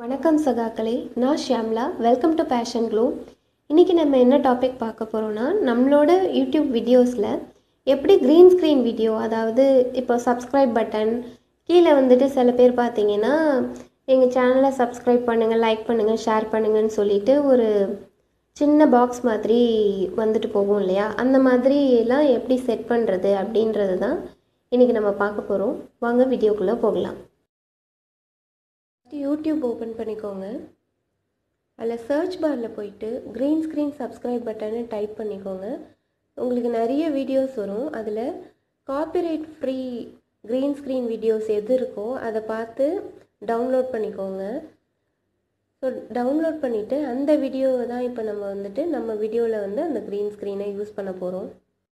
வணக்கம் சகாக்களே நான் Shyamla welcome to fashion glow இன்றைக்கி நம்ம என்ன டாபிக் பார்க்க போகிறோன்னா நம்மளோட யூடியூப் வீடியோஸில் எப்படி க்ரீன் ஸ்க்ரீன் வீடியோ அதாவது இப்போ சப்ஸ்கிரைப் பட்டன் கீழே வந்துட்டு சில பேர் பார்த்தீங்கன்னா எங்கள் சேனலை சப்ஸ்கிரைப் பண்ணுங்கள் லைக் பண்ணுங்கள் ஷேர் பண்ணுங்கன்னு சொல்லிட்டு ஒரு சின்ன பாக்ஸ் மாதிரி வந்துட்டு போகும் இல்லையா அந்த மாதிரி எல்லாம் எப்படி செட் பண்ணுறது அப்படின்றது தான் இன்றைக்கி நம்ம பார்க்க போகிறோம் வாங்க வீடியோக்குள்ளே போகலாம் யூடியூப் ஓப்பன் பண்ணிக்கோங்க அதில் சர்ச் பாரில் போயிட்டு க்ரீன் ஸ்க்ரீன் சப்ஸ்கிரைப் பட்டனை டைப் பண்ணிக்கோங்க உங்களுக்கு நிறைய வீடியோஸ் வரும் அதில் copyright free green screen videos எது இருக்கோ அதை பார்த்து டவுன்லோட் பண்ணிக்கோங்க ஸோ டவுன்லோட் பண்ணிவிட்டு அந்த வீடியோவை தான் இப்போ நம்ம வந்துட்டு நம்ம வீடியோவில் வந்து அந்த க்ரீன் ஸ்க்ரீனை யூஸ் பண்ண போகிறோம்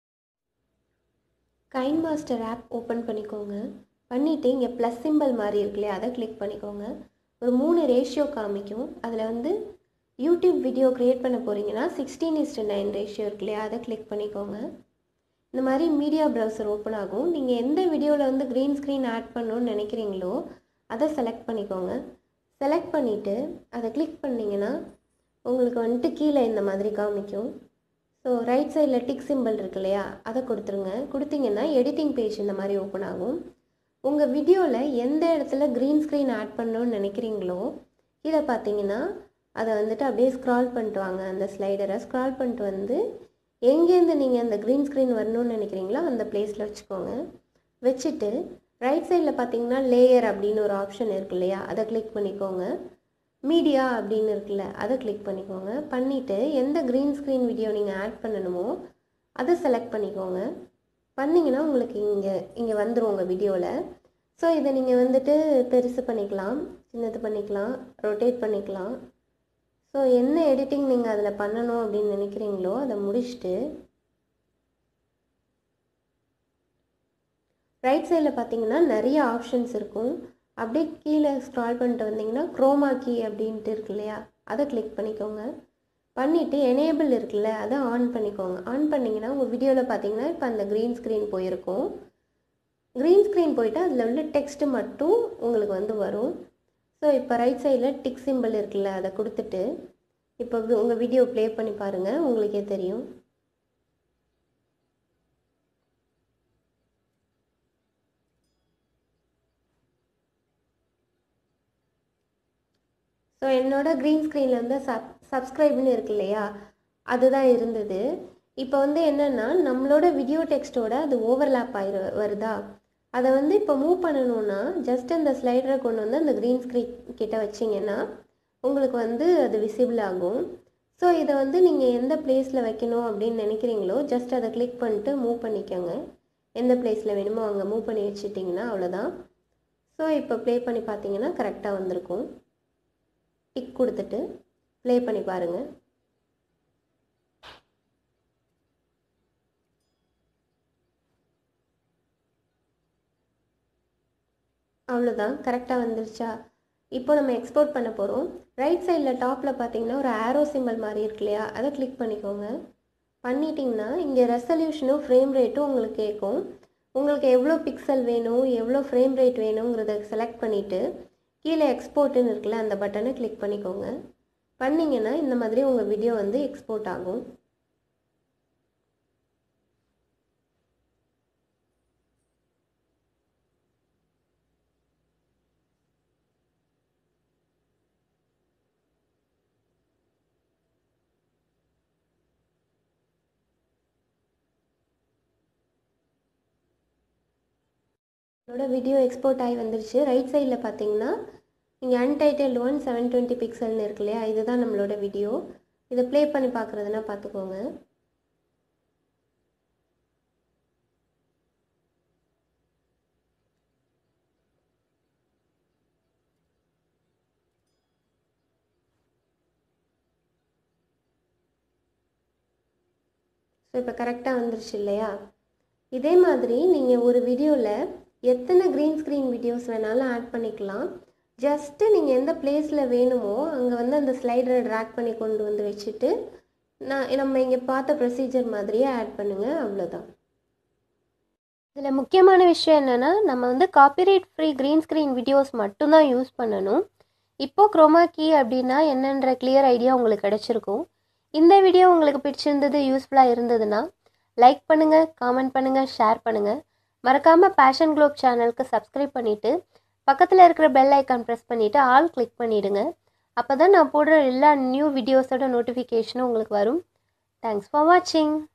கைன் மாஸ்டர் ஆப் ஓப்பன் பண்ணிக்கோங்க பண்ணிவிட்டு இங்கே ப்ளஸ் சிம்பிள் மாதிரி இருக்கு இல்லையா அதை கிளிக் பண்ணிக்கோங்க ஒரு மூணு ரேஷியோ காமிக்கும் அதில் வந்து யூடியூப் வீடியோ க்ரியேட் பண்ண போகிறீங்கன்னா சிக்ஸ்டீன் இஸ்டு நைன் ரேஷியோ இருக்கு இல்லையா அதை கிளிக் பண்ணிக்கோங்க இந்த மாதிரி மீடியா ப்ரௌசர் ஓப்பன் ஆகும் நீங்கள் எந்த வீடியோவில் வந்து க்ரீன் ஸ்க்ரீன் ஆட் பண்ணணும்னு நினைக்கிறீங்களோ அதை செலக்ட் பண்ணிக்கோங்க செலக்ட் பண்ணிவிட்டு அதை கிளிக் பண்ணிங்கன்னா உங்களுக்கு வந்துட்டு கீழே இந்த மாதிரி காமிக்கும் ஸோ ரைட் சைடில் டிக் சிம்பிள் இருக்கு இல்லையா அதை கொடுத்துருங்க கொடுத்தீங்கன்னா எடிட்டிங் பேஜ் இந்த மாதிரி ஓப்பன் ஆகும் உங்கள் வீடியோவில் எந்த இடத்துல க்ரீன் ஸ்க்ரீன் ஆட் பண்ணணும்னு நினைக்கிறீங்களோ கீழே பார்த்தீங்கன்னா அதை வந்துட்டு அப்படியே ஸ்க்ரால் பண்ணிட்டு வாங்க அந்த ஸ்லைடரை ஸ்க்ரால் பண்ணிட்டு வந்து எங்கேருந்து நீங்கள் அந்த க்ரீன் ஸ்க்ரீன் வரணும்னு நினைக்கிறீங்களோ அந்த பிளேஸில் வச்சுக்கோங்க வச்சுட்டு ரைட் சைடில் பார்த்தீங்கன்னா லேயர் அப்படின்னு ஒரு ஆப்ஷன் இருக்கு இல்லையா அதை கிளிக் பண்ணிக்கோங்க மீடியா அப்படின்னு இருக்குல்ல அதை கிளிக் பண்ணிக்கோங்க பண்ணிவிட்டு எந்த க்ரீன் ஸ்க்ரீன் வீடியோ நீங்கள் ஆட் பண்ணணுமோ அதை செலக்ட் பண்ணிக்கோங்க பண்ணிங்கன்னா உங்களுக்கு இங்கே இங்கே வந்துடும் உங்கள் வீடியோவில் ஸோ இதை நீங்கள் வந்துட்டு பெருசு பண்ணிக்கலாம் சின்னது பண்ணிக்கலாம் ரொட்டேட் பண்ணிக்கலாம் ஸோ என்ன எடிட்டிங் நீங்கள் அதில் பண்ணணும் அப்படின்னு நினைக்கிறீங்களோ அதை முடிச்சுட்டு ரைட் சைடில் பார்த்தீங்கன்னா நிறைய ஆப்ஷன்ஸ் இருக்கும் அப்படியே கீழே ஸ்க்ரால் பண்ணிட்டு வந்தீங்கன்னா க்ரோமா கீ அப்படின்ட்டு இருக்கு இல்லையா அதை கிளிக் பண்ணிக்கோங்க பண்ணிவிட்டு எனேபிள் இருக்குல்ல அதை ஆன் பண்ணிக்கோங்க ஆன் பண்ணிங்கன்னா உங்கள் வீடியோவில் பார்த்தீங்கன்னா இப்போ அந்த க்ரீன் ஸ்க்ரீன் போயிருக்கும் க்ரீன் ஸ்க்ரீன் போயிட்டு அதில் உள்ள டெக்ஸ்ட்டு மட்டும் உங்களுக்கு வந்து வரும் ஸோ இப்போ ரைட் சைடில் டிக் சிம்பிள் இருக்குல்ல அதை கொடுத்துட்டு இப்போ உங்கள் வீடியோ ப்ளே பண்ணி பாருங்கள் உங்களுக்கே தெரியும் ஸோ என்னோடய க்ரீன் ஸ்க்ரீனில் வந்து சப் சப்ஸ்கிரைப்னு இருக்கு இல்லையா அதுதான் இருந்தது இப்போ வந்து என்னென்னா நம்மளோட வீடியோ டெக்ஸ்ட்டோட அது ஓவர்லேப் ஆயிரு வருதா அதை வந்து இப்போ மூவ் பண்ணணுன்னா ஜஸ்ட் அந்த ஸ்லைடரை கொண்டு வந்து அந்த க்ரீன் ஸ்க்ரீன் கிட்ட வச்சிங்கன்னா உங்களுக்கு வந்து அது விசிபிள் ஆகும் ஸோ இதை வந்து நீங்கள் எந்த பிளேஸில் வைக்கணும் அப்படின்னு நினைக்கிறீங்களோ ஜஸ்ட் அதை கிளிக் பண்ணிட்டு மூவ் பண்ணிக்கோங்க எந்த பிளேஸில் வேணுமோ அங்கே மூவ் பண்ணி வச்சுட்டிங்கன்னா அவ்வளோதான் ஸோ இப்போ ப்ளே பண்ணி பார்த்தீங்கன்னா கரெக்டாக வந்திருக்கும் டிக் கொடுத்துட்டு ப்ளே பண்ணி பாருங்கள் அவ்வளோதான் கரெக்டாக வந்துருச்சா இப்போ நம்ம எக்ஸ்போர்ட் பண்ண போகிறோம் ரைட் சைடில் டாப்பில் பார்த்தீங்கன்னா ஒரு ஆரோ சிம்பிள் மாதிரி இருக்கு இல்லையா அதை கிளிக் பண்ணிக்கோங்க பண்ணிட்டீங்கன்னா இங்கே ரெசல்யூஷனும் ஃப்ரேம் ரேட்டும் உங்களுக்கு கேட்கும் உங்களுக்கு எவ்வளோ பிக்சல் வேணும் எவ்வளோ ஃப்ரேம் ரேட் வேணுங்கிறத செலக்ட் பண்ணிவிட்டு கீழே எக்ஸ்போர்ட்டுன்னு இருக்குல்ல அந்த பட்டனை கிளிக் பண்ணிக்கோங்க பண்ணிங்கன்னா இந்த மாதிரி உங்கள் வீடியோ வந்து எக்ஸ்போர்ட் ஆகும் என்னோட வீடியோ எக்ஸ்போர்ட் ஆகி வந்துருச்சு ரைட் சைடில் பார்த்தீங்கன்னா இங்கே அன்டைட்டில் ஒன் செவன் டுவெண்ட்டி பிக்சல்னு இருக்கு இல்லையா இதுதான் நம்மளோட வீடியோ இதை ப்ளே பண்ணி பார்க்குறதுனா பார்த்துக்கோங்க ஸோ இப்போ கரெக்டாக வந்துருச்சு இல்லையா இதே மாதிரி நீங்கள் ஒரு வீடியோவில் எத்தனை க்ரீன் ஸ்க்ரீன் வீடியோஸ் வேணாலும் ஆட் பண்ணிக்கலாம் ஜஸ்ட்டு நீங்கள் எந்த பிளேஸில் வேணுமோ அங்கே வந்து அந்த ஸ்லைடரை ட்ராக் பண்ணி கொண்டு வந்து வச்சுட்டு நான் நம்ம இங்கே பார்த்த ப்ரொசீஜர் மாதிரியே ஆட் பண்ணுங்கள் அவ்வளோதான் இதில் முக்கியமான விஷயம் என்னென்னா நம்ம வந்து copyright free green screen videos மட்டும்தான் யூஸ் பண்ணணும் இப்போ குரோமா கீ அப்படின்னா என்னன்ற கிளியர் ஐடியா உங்களுக்கு கிடச்சிருக்கும் இந்த வீடியோ உங்களுக்கு பிடிச்சிருந்தது யூஸ்ஃபுல்லாக இருந்ததுன்னா லைக் பண்ணுங்கள் காமெண்ட் பண்ணுங்கள் ஷேர் பண்ணுங்கள் மறக்காமல் பேஷன் குளோப் சேனலுக்கு சப்ஸ்கிரைப் பண்ணிவிட்டு பக்கத்தில் இருக்கிற பெல் ஐக்கான் ப்ரெஸ் பண்ணிவிட்டு ஆல் கிளிக் பண்ணிவிடுங்க அப்போ தான் நான் போடுற எல்லா நியூ வீடியோஸோட நோட்டிஃபிகேஷனும் உங்களுக்கு வரும் தேங்க்ஸ் ஃபார் வாட்சிங்